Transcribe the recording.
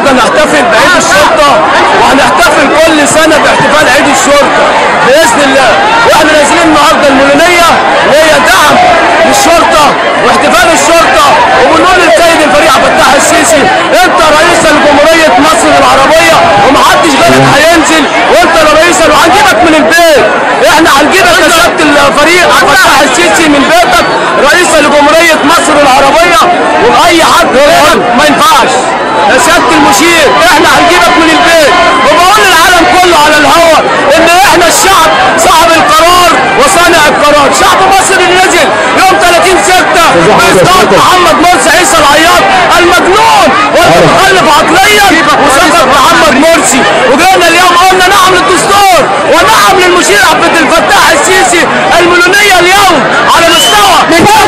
النهارده نحتفل بعيد الشرطه وهنحتفل كل سنه باحتفال عيد الشرطه باذن الله واحنا نازلين النهارده المولونيه وهي دعم للشرطه واحتفال الشرطه وبنقول للسيد الفريق عبد الفتاح السيسي انت رئيس لجمهوريه مصر العربيه ومحدش غيرك هينزل وانت رئيس وهنجيبك من البيت احنا هنجيبك يا سياده الفريق عبد الفتاح السيسي من بيتك رئيس لجمهوريه مصر العربيه واي حد غيرك ما ينفعش يا سياده المشير احنا هنجيبك من البيت وبقول للعالم كله على الهواء ان احنا الشعب صاحب القرار وصانع القرار شعب مصر اللي نزل يوم 30 6 باصدار محمد مرسي عيسى العياط المجنون والمتخلف عقليا وسقط محمد مرسي وجينا اليوم قلنا نعم للدستور ونعم للمشير عبد الفتاح السيسي المليونيه اليوم على مستوى